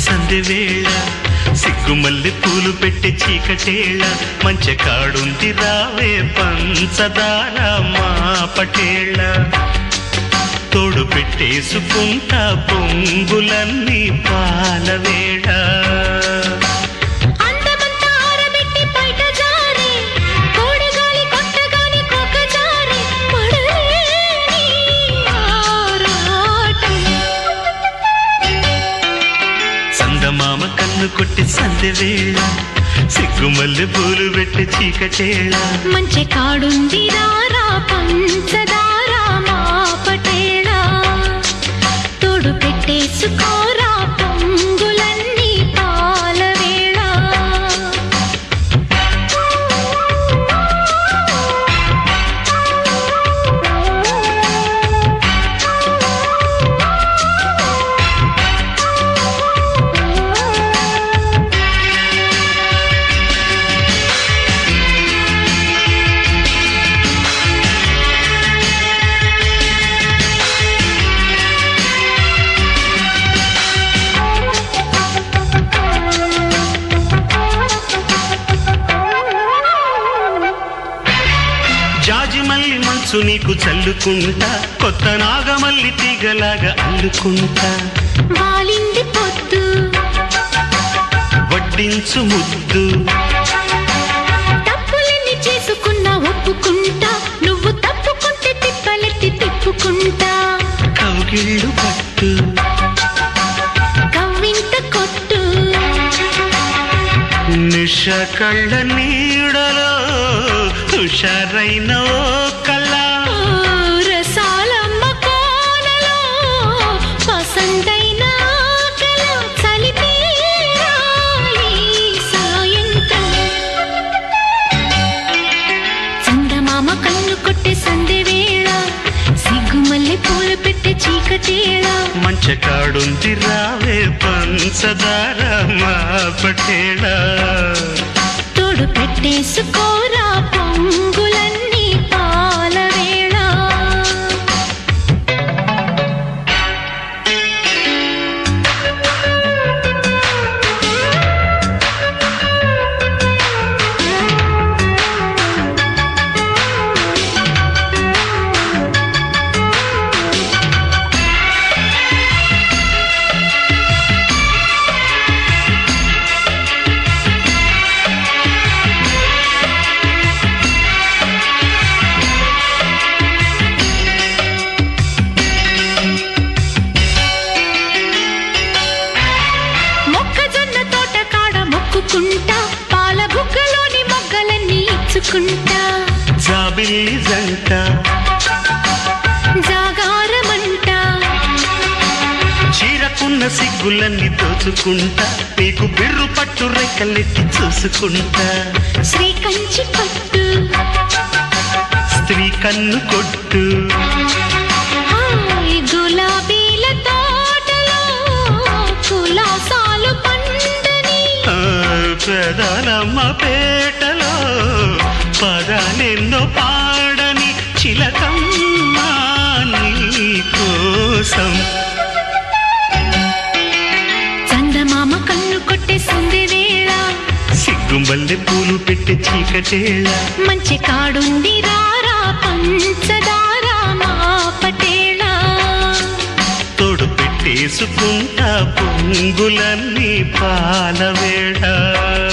సందె వేళ సిగ్గుమల్లి పూలు పెట్టే చీకటేళ మంచె కాడుంది రావే పంచదార మా పటేళ తోడు పెట్టేసుకుంటా పొంగులన్నీ పాలవేళ అందమంతా ఆరబెట్టి బయట జారే కోడగాలి కొట్టగానే కొక్క జారే పడలేని ఆరాటం సందమామ కన్ను కొట్టి సందె వేళ సిగ్గుమల్లి పూలు పెట్టే చీకటేళ మంచి కాడుంది రారా పంచదార మా పటేళ తోడు పెట్టేసుకోరా పొంగులన్నీ పాలవేళ జాజి మల్లి మంచు నీకు చల్లుకుంటా కొత్త నాగమల్లి తీగలాగా అల్లుకుంటా వాలింది పొద్దు వడ్డించు ముద్దు తప్పులన్నీ చేసుకున్నా ఒప్పుకుంటా నువ్వు తప్పుకుంటే తిప్పలెత్తి తిప్పుకుంటా కౌగిళ్ళు పట్టు కవ్వింత కొట్టు నిష కళ్ళ నీడలో హుషారైన ఓ కళ ఓ రసాలమ్మ కోనలో పసందైన ఆకల చలిపేరాలి సాయంత్రం చందమామ కన్ను కొట్టే సందె వేళ సిగ్గుమల్లె పూలు పెట్టే చీకటేళ మంచ కాడుంది రావే పంచదార మా పటేళ తోడు పెట్టేసుకోరా పొంగులన్నీ పాలవేళ మొక్కజొన్న తోట కాడ మొక్కుకుంటా పాల బుగ్గలోని మొగ్గలన్నీ ఇచ్చుకుంటా జాబిల్లి జంట జాగారమంట చీరకున్న సిగ్గులన్నీ దోచుకుంటా నీకు బిర్రు పట్టు రెక్కలెత్తి చూసుకుంటా శ్రీ కంచి పట్టు స్త్రీ కన్ను కొట్టు హాయ్ గులాబీల తోటలో కులాసాలు పండని ఆ, పెదాలమ్మ పేటలో పదాలెన్నో పాడని చిలకమ్మ నీ కోసం చందమామ కన్ను కొట్టే సందె వేళ సిగ్గుంబల్లె పూలు పెట్టే చీకటేళ మంచి కాడుంది రారా పంచదార మా పటేళ తోడు పెట్టేసుకుంటా పొంగులన్నీ పాలవేళ